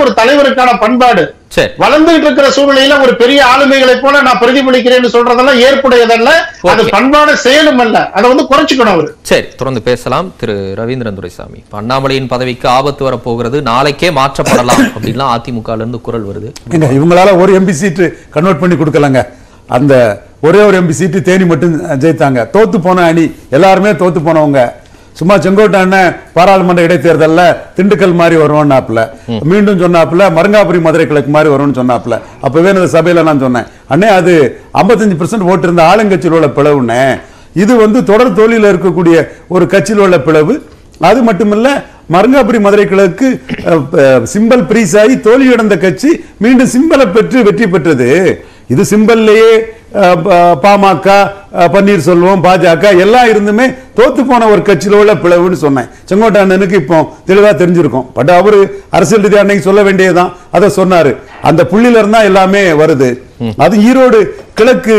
ஒரு தலைவருக்கான பண்பாடு சரி வளர்ந்துகிட்டு இருக்கிற சூழ்நிலையில ஒரு பெரிய ஆளுமைகளை போல நான் பிரதிபலிக்கிறேன்னு சொல்றதெல்லாம் ஏற்புடையதல்ல அது Okay. பண்பாடு செயலும் அல்ல அதை வந்து குறைச்சுக்கணும் அவரு சரி தொடர்ந்து பேசலாம் திரு ரவீந்திரன் துரைசாமி இப்ப அண்ணாமலையின் பதவிக்கு ஆபத்து வரப்போகிறது நாளைக்கே மாற்றப்படலாம் அப்படின்லாம் அதிமுக ல இருந்து குரல் வருது ஏங்க இவங்களால ஒரு எம்பி சீட்டு கன்வெர்ட் பண்ணி கொடுக்கலங்க அந்த ஒரே ஒரு எம்பி சீட்டு தேனி மட்டும் ஜெயித்தாங்க தோத்து போன அணி எல்லாருமே தோத்து போனவங்க சும்மா செங்கோட்டை அண்ணன் பாராளுமன்ற இடைத்தேர்தல்ல திண்டுக்கல் மாதிரி வருவோம்னாப்புல மீண்டும் சொன்னாப்புல மருங்காபுரி மதுரை கிழக்கு மாதிரி வரும்னு சொன்னாப்புல அப்பவே இந்த சபையில நான் சொன்னேன் அண்ணே அது 55% பர்சன்ட் ஓட்டு இருந்த ஆளுங்கட்சியில் உள்ள பிளவுண்ணே இது வந்து தொடர் தோல்வியில் இருக்கக்கூடிய ஒரு கட்சியில் உள்ள பிளவு அது மட்டுமல்ல மருங்காபுரி மதுரை கிழக்கு அஹ், அஹ், சிம்பல் பிரீஸ் ஆகி தோல்வியடைந்த கட்சி மீண்டும் சிம்பலை பெற்று வெற்றி பெற்றது இது சிம்பல்லையே அஹ், ப- பாமக அஹ், பன்னீர்செல்வம் பாஜக எல்லாம் இருந்துமே தோத்து போன ஒரு கட்சியில உள்ள பிளவுன்னு சொன்னேன் செங்கோட்டை அண்ணனுக்கு இப்போ தெளிவா தெரிஞ்சிருக்கும் பட் அவரு அரசியல் ரீதியா அன்னைக்கு சொல்ல வேண்டியதுதான் அதை சொன்னாரு அந்த புள்ளியில இருந்தா எல்லாமே வருது அது ஈரோடு கிழக்கு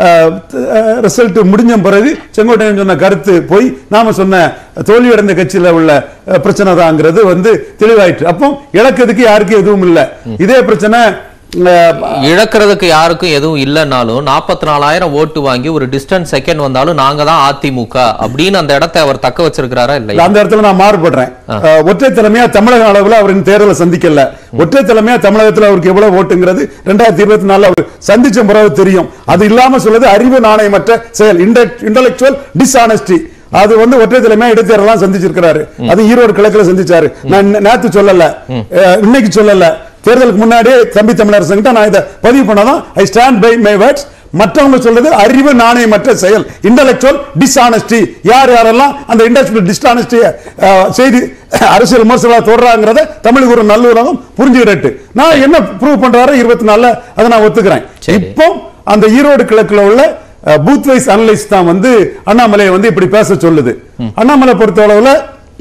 ரிசல்ட் முடிஞ்ச பிறகு செங்கோட்டையன் சொன்ன கருத்து போய் நாம சொன்ன தோல்வியடைந்த கட்சியில உள்ள அஹ், பிரச்சனை தாங்கிறது வந்து தெளிவாயிற்று அப்போ இழக்கிறதுக்கு யாருக்கும் எதுவும் இல்லை இதே பிரச்சனை அஹ், இழக்கிறதுக்கு யாருக்கும் எதுவும் இல்லைன்னாலும் நாற்பத்தி நாலாயிரம் ஓட்டு வாங்கி ஒரு டிஸ்டன்ஸ் செகண்ட் வந்தாலும் நாங்க தான் அதிமுக அப்படின்னு அந்த இடத்தை அவர் தக்க வச்சிருக்கிறாரா இல்லையா அந்த இடத்துல நான் மாறுபடுறேன் அஹ், ஒற்றை தலைமையா தமிழக அளவுல அவரின் தேர்தலை சந்திக்கல ஒற்றை தலைமையா தமிழகத்துல அவருக்கு எவ்வளவு ஓட்டுங்கிறது ரெண்டாயிரத்தி இருபத்தி நாலுல அவர் சந்திச்ச பிறகு தெரியும் அது இல்லாம சொல்றது அறிவு நாணயமற்ற செயல் இன்டலெக்சுவல் டிஸ்ஆனஸ்டி அது வந்து ஒற்றை தலைமையா இடைத்தேர்தலாம் சந்திச்சிருக்கிறாரு அது ஈரோடு கிழக்குல சந்திச்சாரு நான் நே- நேத்து சொல்லல அஹ், இன்னைக்கு சொல்லல தேர்தலுக்கு முன்னாடியே தம்பி தமிழரசங்கிட்ட நான் இதை பதிவு பண்ணதான் I stand by my words மற்றவங்க சொல்றது அறிவு நாணயமற்ற செயல் இன்டலெக்சுவல் டிஸ்ஆனஸ்டி யார் யாரெல்லாம் அந்த இண்டஸ்ட்ரியல் டிஸ்ஆனஸ்டிய செய்தி அரசியல் விமர்சனம் தொடர்றாங்கிறத தமிழுக்கு ஒரு நல்லுறவும் புரிஞ்சுக்கிட்டு நான் என்ன ப்ரூவ் பண்றாரோ இருபத்தி நாலுல அதை நான் ஒத்துக்கிறேன் சரி. இப்போ அந்த ஈரோடு கிழக்குல உள்ள பூத் வைஸ் அனலைஸ் தான் வந்து அண்ணாமலையை வந்து இப்படி பேச சொல்லுது அண்ணாமலை பொறுத்தளவுல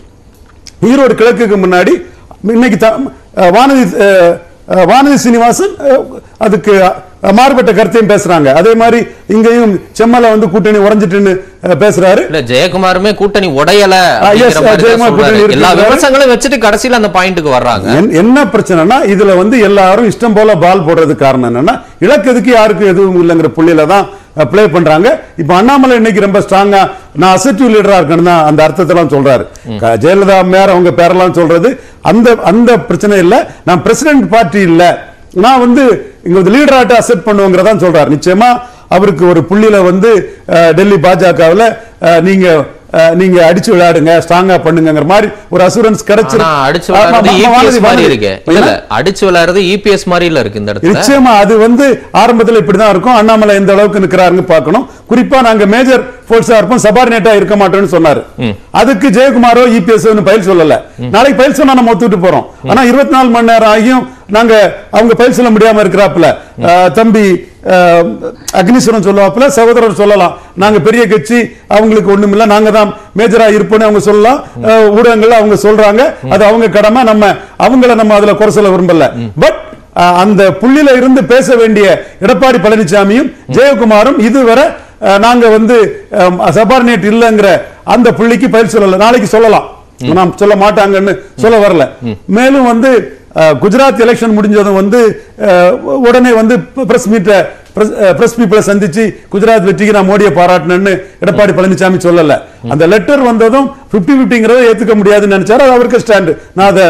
ஈரோடு கிழக்குக்கு முன்னாடி இன்னைக்கு த- அஹ் வானதி அஹ், அஹ், வானதி சீனிவாசன் அஹ், அதுக்கு அஹ், மாறுபட்ட கருத்தையும் பேசுறாங்க அதே மாதிரி இங்கேயும் செம்மலை வந்து கூட்டணி உறைஞ்சிட்டுன்னு அஹ், பேசுறாரு இல்ல ஜெயக்குமாருமே கூட்டணி உடையல அப்படிங்கிற yes, மாதிரி தான் ஜெயக்குமார் சொல்றாரு. கூட்டணி எல்லா இருக்கிறாரு. விமர்சனங்களும் வச்சுட்டு கடைசியில அந்த பாயிண்ட்டுக்கு வர்றாங்க என்- என்ன பிரச்சனைனா இதுல வந்து எல்லாரும் இஷ்டம் போல பால் போடுறதுக்கு காரணம் என்னன்னா இலக்கதுக்கு யாருக்கும் எதுவும் இல்லைங்கிற புள்ளியில தான் ப்ளே பண்றாங்க இப்ப அண்ணாமலை இன்னைக்கு ரொம்ப ஸ்ட்ராங்கா நான் அசட்டிவ் லீடரா இருக்கேன்னு தான் அந்த அர்த்தத்தெல்லாம் சொல்றாரு க- ஜெயலலிதா மேயர் அவங்க பேரெல்லாம் சொல்றது அந்த அந்த பிரச்சனை இல்ல நான் பிரசிடென்ட் பார்ட்டி இல்ல நான் வந்து இங்க லீடராட்ட அசெப்ட் பண்ணுவோங்கிறதான் சொல்றாரு நிச்சயமா அவருக்கு ஒரு புள்ளியில வந்து அஹ், டெல்லி பாஜகவுல அஹ், நீங்க அஹ், நீங்க அடிச்சு விளையாடுங்க ஸ்ட்ராங்கா பண்ணுங்கிற மாதிரி ஒரு அசூரன்ஸ் கிடைச்சு ஆனா அடிச்சு விளையாடுறது இபிஎஸ் மாதிரி இருக்கு இல்ல இல்ல அடிச்சு விளையாடுறது இபிஎஸ் மாதிரி இல்ல இருக்கு இந்த இடத்துல நிச்சயமா அது வந்து ஆரம்பத்துல இப்படிதான் இருக்கும் அண்ணாமலை எந்த அளவுக்கு நிக்கிறாருன்னு பார்க்கணும் குறிப்பா நாங்க மேஜர் போர்ஸா இருப்போம் சபார்டினேட்டா இருக்க மாட்டோம்னு சொன்னாரு அதுக்கு ஜெயக்குமாரோ இபிஎஸ் பயில் சொல்லல நாளைக்கு பயில் சொன்னா நம்ம ஒத்துட்டு போறோம் ஆனா இருபத்தி நாலு மணி நேரம் ஆகியும் நாங்க அவங்க பயில் சொல்ல முடியாம இருக்கிறாப்புல அஹ், தம்பி அஹ், அக்னீஸ்வரன் சொல்லுவாப்புல சகோதரர் சொல்லலாம் நாங்க பெரிய கட்சி அவங்களுக்கு ஒண்ணும் இல்ல நாங்க தான் மேஜரா இருப்போம்னு அவங்க சொல்லலாம் அஹ், ஊடகங்கள்ல அவங்க சொல்றாங்க அது அவங்க கடமை நம்ம அவங்கள நம்ம அதுல குறை சொல்ல விரும்பல பட் அஹ் அந்த புள்ளியில இருந்து பேச வேண்டிய எடப்பாடி பழனிசாமியும் ஜெயக்குமாரும் இதுவரை அஹ், நாங்க வந்து சபார்டினேட் இல்லைங்கிற அந்த புள்ளிக்கு பயிர் சொல்லல நாளைக்கு சொல்லலாம் நாம் சொல்ல மாட்டாங்கன்னு சொல்ல வரல மேலும் வந்து அஹ், குஜராத் எலெக்ஷன் முடிஞ்சதும் வந்து அஹ், உடனே வந்து பிரஸ் மீட்டை பிரஸ் பீப்புளை சந்திச்சு குஜராத் வெற்றிக்கு நான் மோடியை பாராட்டினேன்னு எடப்பாடி பழனிசாமி சொல்லல அந்த லெட்டர் வந்ததும் 50 50 ஏத்துக்க முடியாதுன்னு நினைச்சாரு அது அவருக்கு ஸ்டாண்டு நான் அதை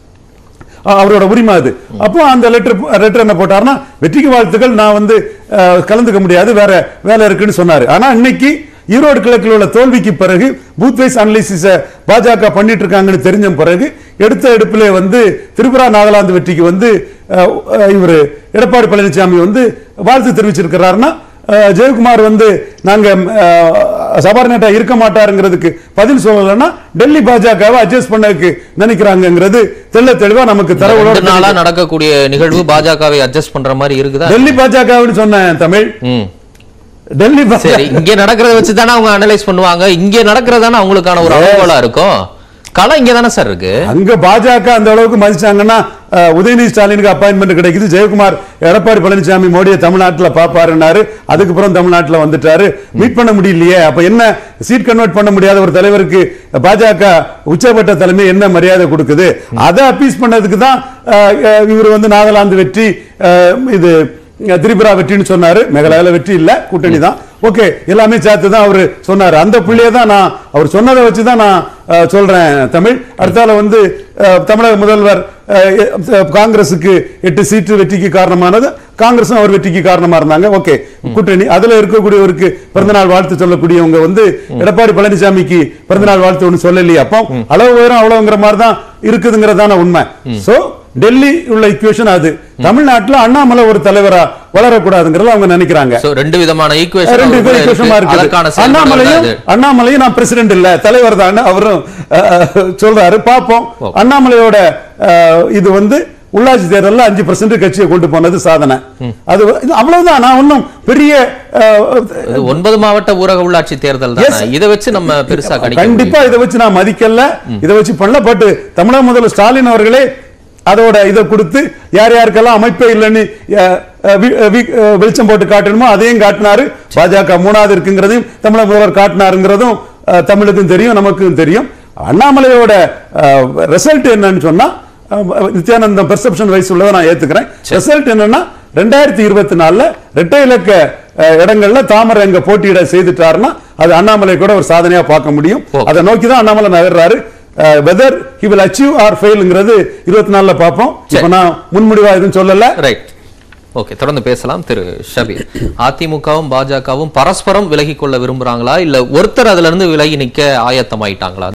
அஹ் அவரோட உரிமை அது அப்போ அந்த லெட்டர் லெட்டர் என்ன போட்டாருன்னா வெற்றிக்கு வாழ்த்துக்கள் நான் வந்து அஹ், கலந்துக்க முடியாது வேற வேலை இருக்குன்னு சொன்னாரு ஆனா இன்னைக்கு ஈரோடு கிழக்கில் உள்ள தோல்விக்கு பிறகு பூத் வைஸ் அனலிசிஸ பாஜக பண்ணிட்டு இருக்காங்கன்னு தெரிஞ்ச பிறகு எடுத்த எடுப்பிலே வந்து திரிபுரா நாகாலாந்து வெற்றிக்கு வந்து அஹ், அஹ், இவரு எடப்பாடி பழனிசாமி வந்து வாழ்த்து தெரிவிச்சிருக்கிறாருன்னா அஹ், ஜெயக்குமார் வந்து நாங்க சபார்டினேட்டா இருக்க மாட்டாருங்கிறதுக்கு பதில் சொல்லலைன்னா டெல்லி பாஜகவை அட்ஜஸ்ட் பண்ணதுக்கு நினைக்கிறாங்கிறது தெள்ள தெளிவா நமக்கு ரெண்டு நாளா தரவுகளோட நடக்கக்கூடிய நிகழ்வு பாஜகவை அட்ஜஸ்ட் பண்ற மாதிரி இருக்குதா டெல்லி பாஜகவுன்னு சொன்னேன் தமிழ் ம் டெல்லி சரி பாஜக இங்க நடக்கிறத வச்சு தானே அவங்க அனலைஸ் பண்ணுவாங்க இங்க நடக்கிறது தானே அவங்களுக்கான ஒரு அனுகூலா இருக்கும் களம் இங்க தானே சார் இருக்கு அங்க பாஜக அந்த அளவுக்கு மதிச்சாங்கன்னா அஹ், உதயநிதி ஸ்டாலினுக்கு அப்பாயின்மெண்ட் கிடைக்குது ஜெயக்குமார் எடப்பாடி பழனிசாமி மோடியை தமிழ்நாட்டுல பாப்பாருன்னாரு அதுக்கப்புறம் தமிழ்நாட்டுல வந்துட்டாரு மீட் பண்ண முடியலையே அப்ப என்ன சீட் கன்வெர்ட் பண்ண முடியாத ஒரு தலைவருக்கு பாஜக உச்சபட்ட தலைமை என்ன மரியாதை கொடுக்குது அதை அப்பீஸ் பண்ணதுக்கு தான் அஹ், அஹ், இவர் வந்து நாகாலாந்து வெற்றி அஹ், இது அஹ், திரிபுரா வெற்றின்னு சொன்னாரு மேகாலயால வெற்றி இல்ல கூட்டணி தான் ஓகே எல்லாமே சேர்த்து தான் அவர் சொன்னாரு அந்த புள்ளியை தான் நான் அவர் சொன்னதை வச்சு தான் நான் அஹ், சொல்றேன் தமிழ் அடுத்தால வந்து அஹ், தமிழக முதல்வர் அஹ், அஹ், காங்கிரசுக்கு எட்டு சீட்டு வெற்றிக்கு காரணமானது காங்கிரஸும் அவர் வெற்றிக்கு காரணமா இருந்தாங்க ஓகே கூட்டணி அதுல இருக்கக்கூடியவருக்கு பிறந்தநாள் வாழ்த்து சொல்லக்கூடியவங்க வந்து எடப்பாடி பழனிசாமிக்கு பிறந்தநாள் வாழ்த்து ஒண்ணு சொல்லலையே அப்போ அளவு உயரம் அவ்வளவுங்கிற மாதிரி தான் இருக்குதுங்கிறதான உண்மை சோ டெல்லி உள்ள இக்குவேஷன் அது தமிழ்நாட்டுல அண்ணாமலை ஒரு தலைவரா வளரக்கூடாதுங்கிறத அவங்க நினைக்கிறாங்க சோ ரெண்டு விதமான ஈக்குவேஷன் ரெண்டு பேரும் விசேஷமா இருக்குது அதற்கான அண்ணாமலையும் செயல்பாடுகள் அண்ணாமலையும் நான் பிரசிடென்ட் இல்ல தலைவர் தான் அவரும் அஹ், சொல்றாரு பாப்போம் ஓ. அண்ணாமலையோட அஹ், இது வந்து உள்ளாட்சி தேர்தல்ல அஞ்சு பர்சன்ட் கட்சியை கொண்டு போனது சாதனை அது இது அவ்வளவுதான் நான் ஒன்னும் பெரிய அஹ், இது ஒன்பது மாவட்ட ஊரக உள்ளாட்சி தேர்தல் Yes. தான் இதை வச்சு நம்ம பெருசா கணிக்க கண்டிப்பா இதை வச்சு நான் மதிக்கல இதை வச்சு பண்ணல பட் தமிழக முதல்வர் ஸ்டாலின் அவர்களே அதோட இதை கொடுத்து யார் யாருக்கெல்லாம் அமைப்பே இல்லைன்னு அஹ், அஹ், வி- அஹ், வி- அஹ், வெளிச்சம் போட்டு காட்டணுமோ அதையும் காட்டினாரு பாஜக மூணாவது இருக்குங்கிறதையும் தமிழக முதல்வர் காட்டினாருங்கிறதும் அஹ், தமிழுக்கும் தெரியும் நமக்கும் தெரியும் அண்ணாமலையோட ரிசல்ட் என்னன்னு சொன்னா அஹ், நித்யானந்தம் பெர்செப்ஷன் வைஸ் உள்ளதை நான் ஏத்துக்கிறேன் ரிசல்ட் என்னன்னா ரெண்டாயிரத்தி இருபத்தி நாலுல இரட்டை இலக்க அஹ், இடங்கள்ல தாமரை எங்க போட்டியிட செய்துட்டாருன்னா அது அண்ணாமலை கூட ஒரு சாதனையா பார்க்க முடியும் Okay. அதை நோக்கி தான் அண்ணாமலை நகர்றாரு whether he will achieve or ஃபெயில்ங்கிறது இருபத்தி நாலுல பார்ப்போம் இப்ப சரி. நான் முன்முடிவா எதுவும் சொல்லல ரைட் ஓகே தொடர்ந்து பேசலாம் திரு ஷபீர் அதிமுகவும் பாஜகவும் பரஸ்பரம் விலகிக் கொள்ள விரும்புறாங்களா இல்ல ஒருத்தர் அதுல இருந்து விலகி நிக்க ஆயத்தமாயிட்டாங்களா